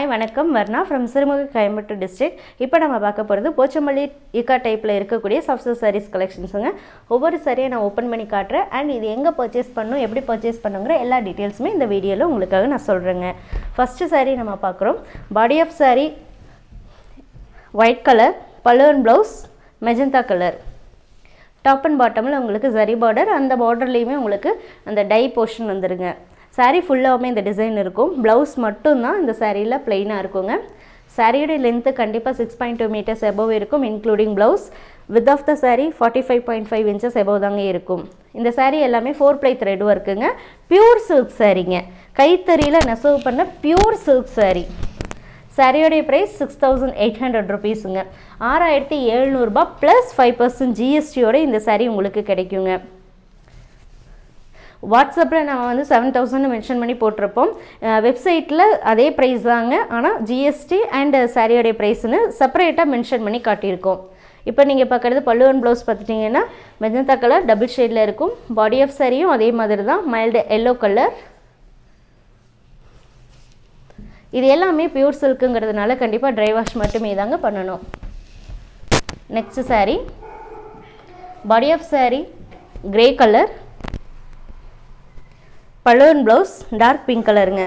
வணக்கம் Varna from Sirumugai Coimbatore district இப்போ நம்ம பார்க்க போகிறது போச்சமல்லி இக்கா டைப்பில் இருக்கக்கூடிய சாஃப்ட் சாரீஸ் கலெக்ஷன்ஸுங்க ஒவ்வொரு சாரியை நான் ஓப்பன் பண்ணி காட்டுறேன் அண்ட் இது எங்கே பர்ச்சேஸ் பண்ணணும் எப்படி பர்ச்சேஸ் பண்ணுங்கிற எல்லா டீட்டெயில்ஸுமே இந்த வீடியோவில் உங்களுக்காக நான் சொல்கிறேங்க ஃபஸ்ட்டு saree நம்ம பார்க்குறோம் body of saree white colour balloon blouse magenta colour top and பாட்டமில் உங்களுக்கு சரி பார்டர் அந்த பார்டர்லேயுமே உங்களுக்கு அந்த டை போர்ஷன் வந்துருங்க saree ஃபுல்லாகவுமே இந்த டிசைன் இருக்கும் ப்ளவுஸ் மட்டும்தான் இந்த சாரியில் ப்ளெயினாக இருக்குங்க சாரியோட லென்த்து கண்டிப்பாக six point two metres above இருக்கும் including blouse with of the saree forty five point five inches above தாங்க இருக்கும் இந்த saree எல்லாமே ஃபோர் ப்ளை த்ரெட் ஒர்க்குங்க பியூர் சில்க் சாரீங்க கைத்தறியில் நெசவு பண்ண பியூர் சில்க் saree சாரியோடைய price six thousand eight hundred ருபீஸுங்க ஆறாயிரத்தி எழுநூறுபா ப்ளஸ் ஃபைவ் பர்சன்ட் ஜிஎஸ்டியோட இந்த saree உங்களுக்கு கிடைக்குங்க வாட்ஸ்அப்பில் நம்ம வந்து செவன் தௌசண்ட் மென்ஷன் பண்ணி போட்டிருப்போம் வெப்சைட்டில் அதே ப்ரைஸ் தாங்க ஆனால் ஜிஎஸ்டி அண்ட் சாரியோடைய ப்ரைஸ்னு செப்பரேட்டாக மென்ஷன் பண்ணி காட்டியிருக்கோம் இப்போ நீங்கள் பார்க்குறது பல்லுவன் ப்ளவுஸ் பார்த்துட்டிங்கன்னா மெஜந்தா கலர் டபுள் ஷேடில் இருக்கும் பாடி ஆஃப் சாரியும் அதே மாதிரி தான் மைல்டு எல்லோ கலர் இது எல்லாமே பியூர் சில்க்குங்கிறதுனால கண்டிப்பாக ட்ரை வாஷ் மட்டுமே தாங்க பண்ணணும் next saree body of saree grey colour balloon blouse dark pink கலருங்க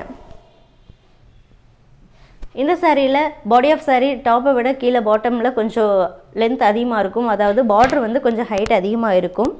இந்த சாரியில் பாடி ஆஃப் saree டாப்பை விட கீழே பாட்டமில் கொஞ்சம் லென்த் அதிகமாக இருக்கும் அதாவது பார்டர் வந்து கொஞ்சம் ஹைட் அதிகமாக இருக்கும்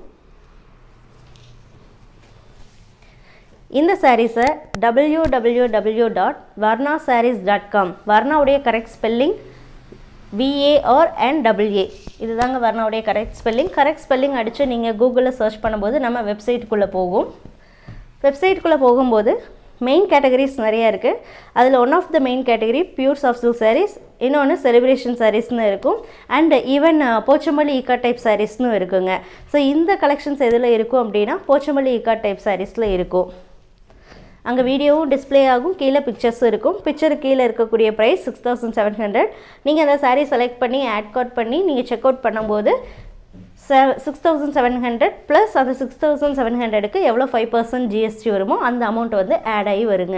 இந்த சாரீஸை W W W dot Varna sarees dot com வர்ணாவுடைய correct spelling V A R and W A இதுதாங்க வர்ணாவுடைய கரெக்ட் ஸ்பெல்லிங் கரெக்ட் ஸ்பெல்லிங் அடித்து நீங்கள் கூகுளில் சர்ச் பண்ணும்போது நம்ம வெப்சைட்டுக்குள்ளே போகும் வெப்சைட்டுக்குள்ளே போகும்போது மெயின் கேட்டகரிஸ் நிறையா இருக்குது அதில் one of the main category pure soft silk sarees இன்னொன்று செலிப்ரேஷன் சாரீஸ்னு இருக்கும் and even Pochampally ikat type சாரீஸ்னு இருக்குங்க ஸோ இந்த கலெக்ஷன்ஸ் எதில் இருக்கும் அப்படின்னா போச்சமல்லி ஈக்கா டைப் சாரீஸில் இருக்கும் அங்கே வீடியோவும் டிஸ்ப்ளே ஆகும் கீழே பிக்சர்ஸும் இருக்கும் பிக்சர் கீழே இருக்கக்கூடிய price six thousand seven hundred நீங்கள் அந்த சாரீ செலக்ட் பண்ணி ஆட் கார்ட் பண்ணி நீங்கள் செக் அவுட் பண்ணும்போது six thousand seven hundred plus அந்த சிக்ஸ் தௌசண்ட் செவன் ஹண்ட்ரடுக்கு எவ்வளோ ஃபைவ் பர்சன்ட் ஜிஎஸ்டி வருமோ அந்த அமௌண்ட் வந்து ஆட் ஆகி வருங்க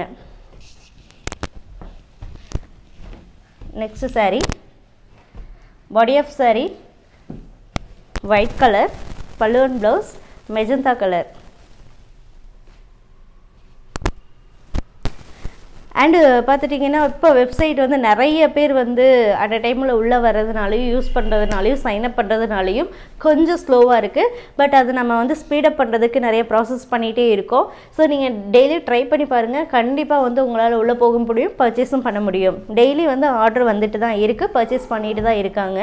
next saree body of saree white colour balloon blouse magenta colour and பார்த்துட்டிங்கன்னா இப்போ வெப்சைட் வந்து நிறைய பேர் வந்து அட் அ டைமில் உள்ளே வர்றதுனாலையும் யூஸ் பண்ணுறதுனாலையும் சைன் அப் பண்ணுறதுனாலையும் கொஞ்சம் ஸ்லோவாக இருக்குது பட் அது நம்ம வந்து ஸ்பீடப் பண்ணுறதுக்கு நிறைய ப்ராசஸ் பண்ணிகிட்டே இருக்கோம் ஸோ நீங்கள் டெய்லி ட்ரை பண்ணி பாருங்கள் கண்டிப்பாக வந்து உங்களால் உள்ளே போக முடியும் பர்ச்சேஸும் பண்ண முடியும் டெய்லி வந்து ஆர்டர் வந்துட்டு தான் இருக்குது பர்ச்சேஸ் பண்ணிட்டு தான் இருக்காங்க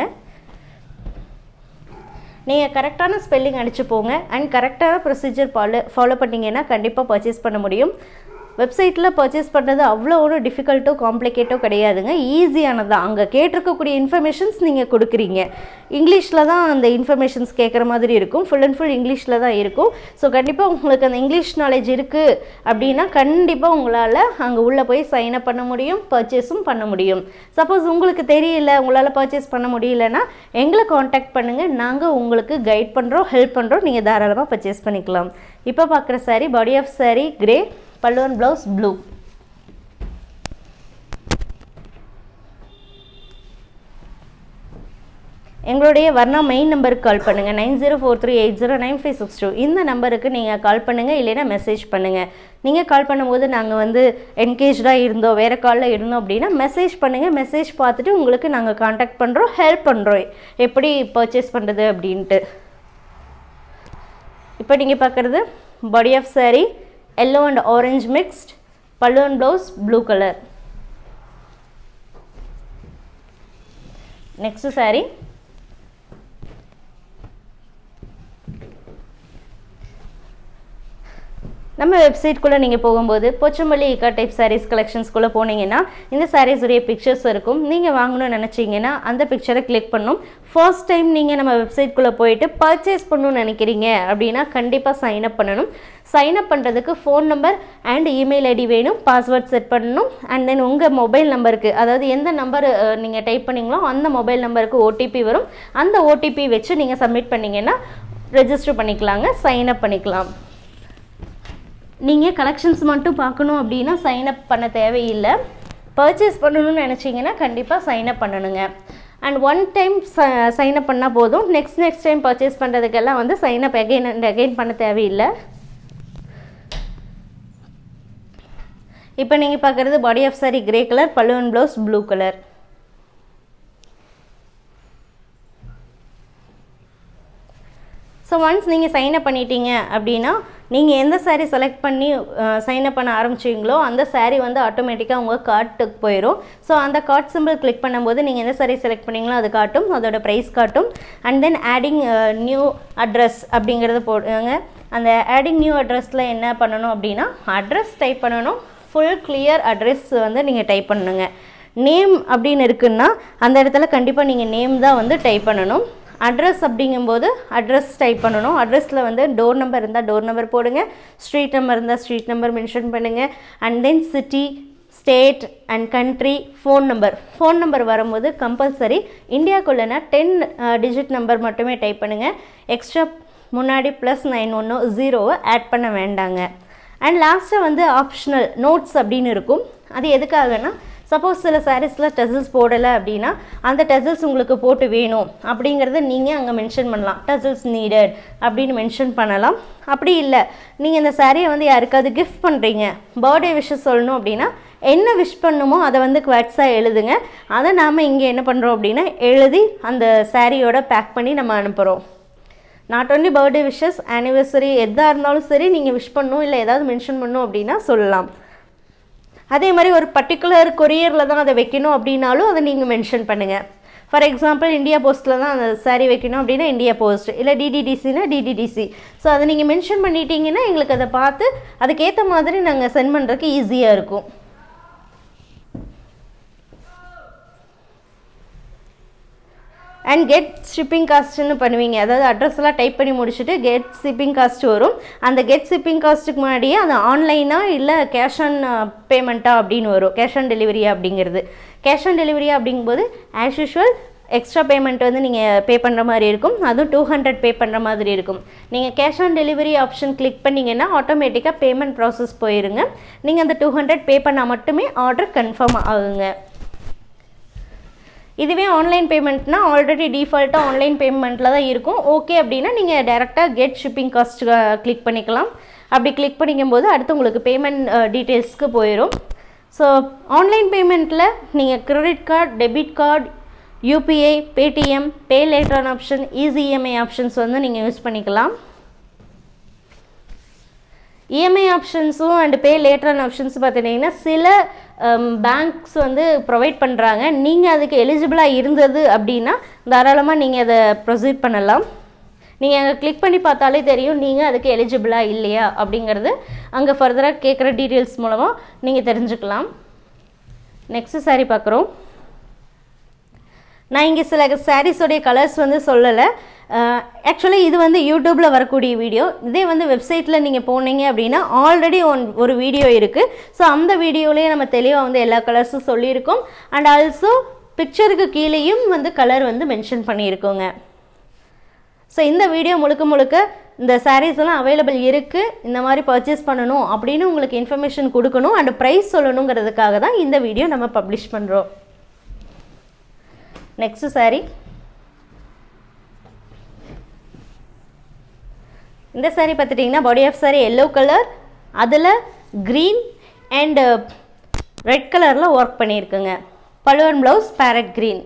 நீங்கள் கரெக்டான ஸ்பெல்லிங் அடிச்சு போங்க அண்ட் கரெக்டான ப்ரொசீஜர் ஃபாலோ ஃபாலோ பண்ணிங்கன்னா கண்டிப்பாக பர்ச்சேஸ் பண்ண முடியும் வெப்சைட்டில் பர்ச்சேஸ் பண்ணுறது அவ்வளோ ஒரு டிஃபிகல்ட்டோ காம்ப்ளிகேட்டோ கிடையாதுங்க ஈஸியானது தான் அங்கே கேட்டிருக்கக்கூடிய இன்ஃபர்மேஷன்ஸ் நீங்கள் கொடுக்குறீங்க இங்கிலீஷில் தான் அந்த இன்ஃபர்மேஷன்ஸ் கேட்குற மாதிரி இருக்கும் ஃபுல் அண்ட் ஃபுல் இங்கிலீஷில் தான் இருக்கும் ஸோ கண்டிப்பாக உங்களுக்கு அந்த இங்கிலீஷ் நாலேஜ் இருக்குது அப்படின்னா கண்டிப்பாக உங்களால் அங்கே உள்ளே போய் சைன் அப் பண்ண முடியும் பர்ச்சேஸும் பண்ண முடியும் சப்போஸ் உங்களுக்கு தெரியல உங்களால் பர்ச்சேஸ் பண்ண முடியலன்னா எங்களை காண்டாக்ட் பண்ணுங்கள் நாங்கள் உங்களுக்கு கைட் பண்ணுறோம் ஹெல்ப் பண்ணுறோம் நீங்கள் தாராளமாக பர்ச்சேஸ் பண்ணிக்கலாம் இப்போ பார்க்குற saree body of saree grey பல்லுவன் ப்ளவுஸ் ப்ளூ எங்களுடைய வர்ணா மெயின் நம்பருக்கு கால் பண்ணுங்கள் nine zero four three eight zero nine five six two இந்த நம்பருக்கு நீங்கள் கால் பண்ணுங்கள் இல்லைன்னா மெசேஜ் பண்ணுங்கள் நீங்கள் கால் பண்ணும்போது நாங்கள் வந்து என்கேஜாக இருந்தோம் வேறு காலில் இருந்தோம் அப்படின்னா மெசேஜ் பண்ணுங்கள் மெசேஜ் பார்த்துட்டு உங்களுக்கு நாங்கள் காண்டாக்ட் பண்ணுறோம் ஹெல்ப் பண்ணுறோம் எப்படி பர்ச்சேஸ் பண்ணுறது அப்படின்ட்டு இப்போ நீங்கள் பார்க்குறது body of saree yellow and orange mixed பல்லுவன் blouse blue colour next saree நம்ம வெப்சைட்குள்ளே நீங்கள் போகும்போது போச்சம்பள்ளி இக்கா டைப் சாரீஸ் கலெக்ஷன்ஸ்குள்ளே போனீங்கன்னா இந்த sarees உடைய பிக்சர்ஸ் இருக்கும் நீங்கள் வாங்கணும்னு நினச்சிங்கன்னா அந்த பிக்சரை கிளிக் பண்ணும் ஃபர்ஸ்ட் டைம் நீங்கள் நம்ம வெப்சைட்குள்ளே போயிட்டு பர்ச்சேஸ் பண்ணணும்னு நினைக்கிறீங்க அப்படின்னா கண்டிப்பாக சைன் அப் பண்ணணும் சைன் அப் பண்ணுறதுக்கு phone number and email ID வேணும் பாஸ்வேர்ட் செட் பண்ணணும் அண்ட் தென் உங்கள் மொபைல் நம்பருக்கு அதாவது எந்த நம்பர் நீங்கள் டைப் பண்ணீங்களோ அந்த மொபைல் நம்பருக்கு ஓடிபி வரும் அந்த ஓடிபி வச்சு நீங்கள் சப்மிட் பண்ணீங்கன்னா ரெஜிஸ்டர் பண்ணிக்கலாங்க சைன் அப் பண்ணிக்கலாம் நீங்கள் கலெக்ஷன்ஸ் மட்டும் பார்க்கணும் அப்படின்னா சைன் அப் பண்ண தேவையில்லை பர்ச்சேஸ் பண்ணணும்னு நினச்சிங்கன்னா கண்டிப்பாக சைன் அப் பண்ணணுங்க and one time sign up பண்ணால் போதும் நெக்ஸ்ட் நெக்ஸ்ட் டைம் பர்ச்சேஸ் பண்ணுறதுக்கெல்லாம் வந்து sign up again and again பண்ண தேவையில்லை இப்போ நீங்கள் பார்க்குறது body of saree grey colour பல்லுவன் blouse blue colour so once நீங்கள் சைன் அப் பண்ணிட்டீங்க அப்படின்னா நீங்கள் எந்த saree செலக்ட் பண்ணி சைன் அப் பண்ண ஆரம்பிச்சிங்களோ அந்த saree வந்து ஆட்டோமேட்டிக்காக உங்கள் கார்ட்டுக்கு போயிடும் ஸோ அந்த கார்ட் சிம்பிள் கிளிக் பண்ணும்போது நீங்கள் எந்த saree செலக்ட் பண்ணீங்களோ அது காட்டும் அதோட ப்ரைஸ் காட்டும் and then adding new address அப்படிங்கிறத போடுங்க அந்த ஆடிங் நியூ அட்ரஸில் என்ன பண்ணணும் அப்படின்னா அட்ரஸ் டைப் பண்ணணும் ஃபுல் கிளியர் அட்ரஸ் வந்து நீங்கள் டைப் பண்ணணுங்க நேம் அப்படின்னு இருக்குன்னா அந்த இடத்துல கண்டிப்பாக நீங்கள் நேம் தான் வந்து டைப் பண்ணணும் அட்ரஸ் அப்படிங்கும்போது அட்ரஸ் டைப் பண்ணணும் அட்ரஸில் வந்து டோர் நம்பர் இருந்தால் டோர் நம்பர் போடுங்க ஸ்ட்ரீட் நம்பர் இருந்தால் ஸ்ட்ரீட் நம்பர் மென்ஷன் பண்ணுங்கள் and then city state and country phone number phone number வரும்போது கம்பல்சரி இந்தியாக்குள்ளனா டென் டிஜிட் நம்பர் மட்டுமே டைப் பண்ணுங்கள் எக்ஸ்ட்ரா முன்னாடி ப்ளஸ் நைன் ஒன்று ஜீரோவை ஆட் பண்ண வேண்டாங்க அண்ட் லாஸ்ட்டாக வந்து ஆப்ஷனல் நோட்ஸ் அப்படின்னு இருக்கும் அது எதுக்காகனா சப்போஸ் சில சாரீஸில் டெசல்ஸ் போடலை அப்படின்னா அந்த டெசல்ஸ் உங்களுக்கு போட்டு வேணும் அப்படிங்கிறத நீங்கள் அங்கே மென்ஷன் பண்ணலாம் டெசல்ஸ் நீடட் அப்படின்னு மென்ஷன் பண்ணலாம் அப்படி இல்லை நீங்கள் இந்த சாரியை வந்து யாருக்காவது கிஃப்ட் பண்ணுறீங்க பர்த்டே விஷஸ் சொல்லணும் அப்படின்னா என்ன விஷ் பண்ணுமோ அதை வந்து குவாட்ஸாக எழுதுங்க அதை நாம் இங்கே என்ன பண்ணுறோம் அப்படின்னா எழுதி அந்த சாரியோட பேக் பண்ணி நம்ம அனுப்புகிறோம் not only birthday wishes anniversary எதாக இருந்தாலும் சரி நீங்கள் விஷ் பண்ணணும் இல்லை ஏதாவது மென்ஷன் பண்ணணும் அப்படின்னா சொல்லலாம் அதே மாதிரி ஒரு பர்டிகுலர் கொரியரில் தான் அதை வைக்கணும் அப்படின்னாலும் அதை நீங்கள் மென்ஷன் பண்ணுங்கள் ஃபார் எக்ஸாம்பிள் இந்தியா போஸ்ட்டில் தான் அந்த சாரீ வைக்கணும் அப்படின்னா இந்தியா போஸ்ட் இல்லை டிடிடிசினா டிடிடிசி ஸோ அதை நீங்கள் மென்ஷன் பண்ணிட்டீங்கன்னா எங்களுக்கு அதை பார்த்து அதுக்கேற்ற மாதிரி நாங்கள் சென்ட் பண்ணுறதுக்கு ஈஸியாக இருக்கும் அண்ட் கெட் ஷிப்பிங் காஸ்ட்னு பண்ணுவீங்க அதாவது அட்ரஸ் எல்லாம் டைப் பண்ணி முடிச்சுட்டு கெட் ஷிப்பிங் காஸ்ட் வரும் அந்த கெட் ஷிப்பிங் காஸ்ட்டுக்கு முன்னாடியே அது ஆன்லைனா இல்லை கேஷ் ஆன் பேமெண்ட்டா அப்படின்னு வரும் கேஷ் ஆன் டெலிவரியா அப்படிங்கிறது கேஷ் ஆன் டெலிவரியா அப்படிங்கும்போது ஆஸ் யூஷுவல் எக்ஸ்ட்ரா பேமெண்ட் வந்து நீங்கள் பே பண்ணுற மாதிரி இருக்கும் அதுவும் டூ ஹண்ட்ரட் பே பண்ணுற மாதிரி இருக்கும் நீங்கள் cash on delivery option click பண்ணிங்கன்னா ஆட்டோமேட்டிக்காக பேமெண்ட் ப்ராசஸ் போயிருங்க நீங்கள் அந்த டூ ஹண்ட்ரட் பே பண்ணால் மட்டுமே ஆர்டர் கன்ஃபார்ம் ஆகுங்க இதுவே ஆன்லைன் பேமெண்ட்னா ஆல்ரெடி டிஃபால்ட்டாக ஆன்லைன் பேமெண்ட்டில் தான் இருக்கும் ஓகே அப்படின்னா நீங்கள் டேரெக்டாக கெட் ஷிப்பிங் காஸ்ட் கிளிக் பண்ணிக்கலாம் அப்படி கிளிக் பண்ணிக்கும்போது அடுத்து உங்களுக்கு பேமெண்ட் டீட்டெயில்ஸ்க்கு போயிடும் ஸோ ஆன்லைன் பேமெண்ட்டில் நீங்கள் credit card debit card UPI Paytm pay later option easy EMI options வந்து நீங்கள் யூஸ் பண்ணிக்கலாம் இஎம்ஐ ஆப்ஷன்ஸும் அண்ட் பே லேட்டரான ஆப்ஷன்ஸ் பார்த்துட்டிங்கன்னா சில பேங்க்ஸ் வந்து ப்ரொவைட் பண்ணுறாங்க நீங்கள் அதுக்கு எலிஜிபிளாக இருந்தது அப்படின்னா தாராளமாக நீங்கள் அதை ப்ரொசீட் பண்ணலாம் நீங்கள் அங்கே கிளிக் பண்ணி பார்த்தாலே தெரியும் நீங்கள் அதுக்கு எலிஜிபிளாக இல்லையா அப்படிங்கிறது அங்கே ஃபர்தராக கேட்குற டீட்டெயில்ஸ் மூலமாக நீங்கள் தெரிஞ்சுக்கலாம் நெக்ஸ்ட்டு சாரீ பார்க்குறோம் நான் இங்கே சில சாரீஸோடைய கலர்ஸ் வந்து சொல்லலை ஆக்சுவலி இது வந்து யூடியூப்பில் வரக்கூடிய வீடியோ இதே வந்து வெப்சைட்டில் நீங்கள் போனீங்க அப்படின்னா ஆல்ரெடி ஒன் ஒரு வீடியோ இருக்குது ஸோ அந்த வீடியோலேயே நம்ம தெளிவாக வந்து எல்லா கலர்ஸும் சொல்லியிருக்கோம் அண்ட் ஆல்சோ பிக்சருக்கு கீழேயும் வந்து கலர் வந்து மென்ஷன் பண்ணியிருக்கோங்க ஸோ இந்த வீடியோ முழுக்க முழுக்க இந்த சாரீஸ் எல்லாம் அவைலபிள் இருக்குது இந்த மாதிரி பர்ச்சேஸ் பண்ணணும் அப்படின்னு உங்களுக்கு இன்ஃபர்மேஷன் கொடுக்கணும் அண்ட் ப்ரைஸ் சொல்லணுங்கிறதுக்காக தான் இந்த வீடியோ நம்ம பப்ளிஷ் பண்ணுறோம் நெக்ஸ்ட் சாரீ இந்த சாரீ பார்த்துட்டிங்கன்னா body of saree yellow colour அதில் க்ரீன் அண்டு ரெட் கலரில் ஒர்க் பண்ணியிருக்குங்க பழுவன் ப்ளவுஸ் பேரட் க்ரீன்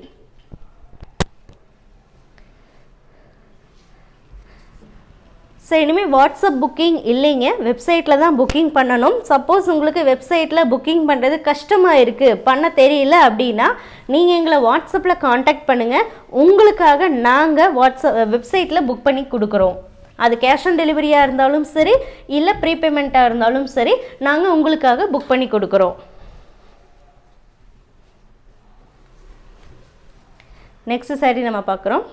ஸோ இனிமேல் வாட்ஸ்அப் புக்கிங் இல்லைங்க வெப்சைட்டில் தான் புக்கிங் பண்ணணும் சப்போஸ் உங்களுக்கு வெப்சைட்டில் புக்கிங் பண்ணுறது கஷ்டமாக இருக்குது பண்ண தெரியல அப்படின்னா நீங்கள் எங்களை வாட்ஸ்அப்பில் காண்டாக்ட் பண்ணுங்கள் உங்களுக்காக நாங்கள் வாட்ஸ்அப் வெப்சைட்டில் புக் பண்ணி கொடுக்குறோம் அது கேஷ் ஆன் டெலிவரியாக இருந்தாலும் சரி இல்லை ப்ரீபேமெண்ட்டாக இருந்தாலும் சரி நாங்கள் உங்களுக்காக புக் பண்ணி கொடுக்குறோம் நெக்ஸ்ட் சாரி நம்ம பார்க்குறோம்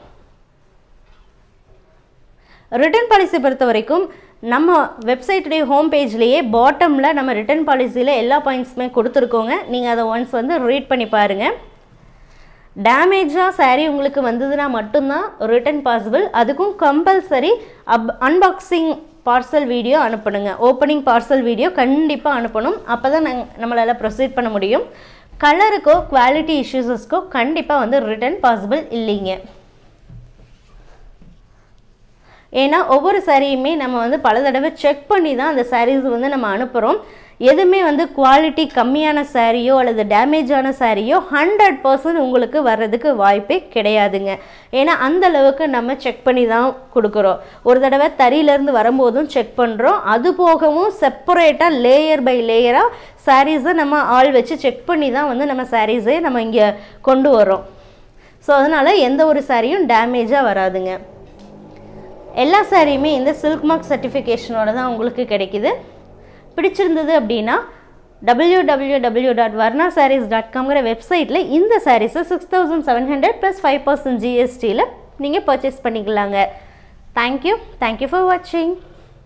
ரிட்டர்ன் பாலிசி பொறுத்த வரைக்கும் நம்ம வெப்சைட்டுடைய ஹோம் பேஜ்லேயே பாட்டமில் நம்ம ரிட்டர்ன் பாலிசியில் எல்லா பாயிண்ட்ஸுமே கொடுத்துருக்கோங்க நீங்கள் அதை ஒன்ஸ் வந்து ரீட் பண்ணி பாருங்கள் டேமேஜாக சாரீ உங்களுக்கு வந்ததுன்னா மட்டும்தான் ரிட்டர்ன் பாசிபிள் அதுக்கும் compulsory up unboxing parcel video அனுப்பணுங்க ஓப்பனிங் பார்சல் வீடியோ கண்டிப்பாக அனுப்பணும் அப்போ தான் நாங்கள் நம்மளால் ப்ரொசீட் பண்ண முடியும் கலருக்கோ குவாலிட்டி இஷ்யூஸஸ்க்கோ கண்டிப்பாக வந்து ரிட்டர்ன் பாசிபிள் இல்லைங்க ஏன்னா ஒவ்வொரு சாரியுமே நம்ம வந்து பல தடவை செக் பண்ணி தான் அந்த சாரீஸ் வந்து நம்ம அனுப்புகிறோம் எதுவுமே வந்து குவாலிட்டி கம்மியான சாரியோ அல்லது டேமேஜான சாரியோ ஹண்ட்ரட் பர்சன்ட் உங்களுக்கு வர்றதுக்கு வாய்ப்பே கிடையாதுங்க ஏன்னா அந்த அளவுக்கு நம்ம செக் பண்ணி தான் கொடுக்குறோம் ஒரு தடவை தறியிலேருந்து வரும்போதும் செக் பண்ணுறோம் அது போகவும் செப்பரேட்டாக லேயர் பை லேயராக சாரீஸை நம்ம ஆள் வச்சு செக் பண்ணி தான் வந்து நம்ம சாரீஸே நம்ம இங்கே கொண்டு வரோம் ஸோ அதனால் எந்த ஒரு சாரியும் டேமேஜாக வராதுங்க எல்லா சாரியுமே இந்த சில்க் மார்க் சர்டிஃபிகேஷனோட தான் உங்களுக்கு கிடைக்குது பிடிச்சிருந்தது அப்படின்னா W W W dot Varna sarees dot காம்ங்கிற வெப்சைட்டில் இந்த சாரீஸை six thousand seven hundred plus five percent ஜிஎஸ்டியில் நீங்கள் பர்ச்சேஸ் பண்ணிக்கலாங்க தேங்க்யூ தேங்க்யூ ஃபார் வாட்சிங்